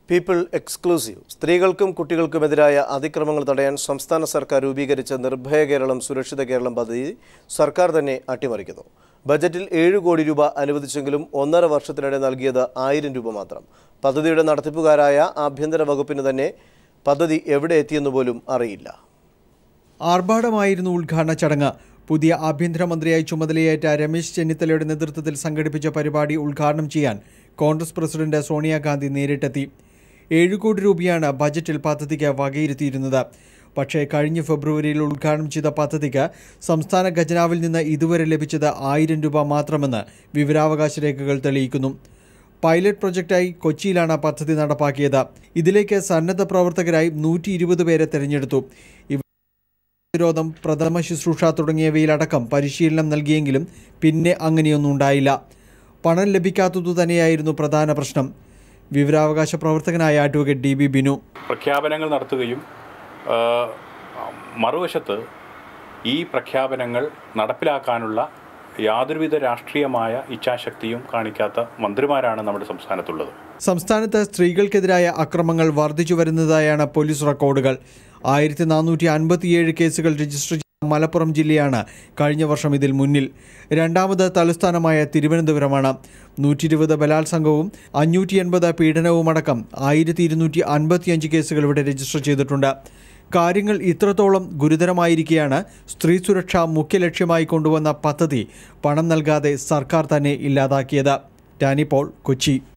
people exclusive സ്ത്രീകൾക്കും കുട്ടികൾക്കുമെതിരായ അതിക്രമങ്ങൾ തടയാൻ സംസ്ഥാന സർക്കാർ രൂപീകരിച്ച നിർഭയ കേരളം സുരക്ഷിത കേരളം പദ്ധതി സർക്കാർ തന്നെ അട്ടിമറിക്കുന്നു ബജറ്റിൽ ഏഴ് കോടി രൂപ അനുവദിച്ചെങ്കിലും ഒന്നര വർഷത്തിനിടെ നൽകിയത് ആയിരം രൂപ മാത്രം പദ്ധതിയുടെ നടത്തിപ്പുകാരായ ആഭ്യന്തര വകുപ്പിന് തന്നെ പദ്ധതി എവിടെ എത്തിയെന്ന് പോലും അറിയില്ല ആർഭാടമായിരുന്നു ഉദ്ഘാടന ചടങ്ങ് പുതിയ ആഭ്യന്തരമന്ത്രിയായി ചുമതലയേറ്റ രമേശ് ചെന്നിത്തലയുടെ നേതൃത്വത്തിൽ സംഘടിപ്പിച്ച പരിപാടി ഉദ്ഘാടനം ചെയ്യാൻ കോൺഗ്രസ് പ്രസിഡന്റ് സോണിയാഗാന്ധി നേരിട്ടെത്തി ഏഴ് കോടി രൂപയാണ് ബജറ്റിൽ പദ്ധതിക്ക് വകയിരുത്തിയിരുന്നത് പക്ഷേ കഴിഞ്ഞ ഫെബ്രുവരിയിൽ ഉദ്ഘാടനം ചെയ്ത പദ്ധതിക്ക് സംസ്ഥാന ഖജനാവിൽ നിന്ന് ഇതുവരെ ലഭിച്ചത് ആയിരം രൂപ മാത്രമെന്ന് വിവരാവകാശ രേഖകൾ തെളിയിക്കുന്നു പൈലറ്റ് പ്രൊജക്റ്റായി കൊച്ചിയിലാണ് പദ്ധതി നടപ്പാക്കിയത് ഇതിലേക്ക് സന്നദ്ധ പ്രവർത്തകരായി നൂറ്റി ഇരുപത് പേരെ തിരഞ്ഞെടുത്തു ഇവ പ്രതിരോധം പ്രഥമ ശുശ്രൂഷ തുടങ്ങിയവയിലടക്കം പരിശീലനം നൽകിയെങ്കിലും പിന്നെ അങ്ങനെയൊന്നും ഉണ്ടായില്ല പണം ലഭിക്കാത്തതു തന്നെയായിരുന്നു പ്രധാന പ്രശ്നം വിവരാവകാശ പ്രവർത്തകനായ അഡ്വക്കേറ്റ് ഡി ബി ബിനു പ്രഖ്യാപനങ്ങൾ നടത്തുകയും ആ, മറുവശത്ത് ഈ പ്രഖ്യാപനങ്ങൾ നടപ്പിലാക്കാനുള്ള യാതൊരുവിധ രാഷ്ട്രീയമായ ഇച്ഛാശക്തിയും കാണിക്കാത്ത മന്ത്രിമാരാണ് നമ്മുടെ സംസ്ഥാനത്തുള്ളത് സംസ്ഥാനത്ത് സ്ത്രീകൾക്കെതിരായ അക്രമങ്ങൾ വർദ്ധിച്ചു വരുന്നതായാണ് പോലീസ് റെക്കോർഡുകൾ ആയിരത്തി നാനൂറ്റി അൻപത്തിയേഴ് കേസുകൾ രജിസ്റ്റർ ചെയ്ത മലപ്പുറം ജില്ലയാണ് കഴിഞ്ഞ വർഷം ഇതിൽ മുന്നിൽ രണ്ടാമത് തലസ്ഥാനമായ തിരുവനന്തപുരമാണ് നൂറ്റി ഇരുപത് ബലാത്സംഗവും അഞ്ഞൂറ്റി എൺപത് പീഡനവുമടക്കം ആയിരത്തി ഇരുന്നൂറ്റി അൻപത്തിയഞ്ച് കേസുകൾ ഇവിടെ രജിസ്റ്റർ ചെയ്തിട്ടുണ്ട് കാര്യങ്ങൾ ഇത്രത്തോളം ഗുരുതരമായിരിക്കെയാണ് സ്ത്രീ സുരക്ഷ മുഖ്യ ലക്ഷ്യമായി കൊണ്ടുവന്ന പദ്ധതി പണം നൽകാതെ സർക്കാർ തന്നെ ഇല്ലാതാക്കിയത് ടാനി പോൾ കൊച്ചി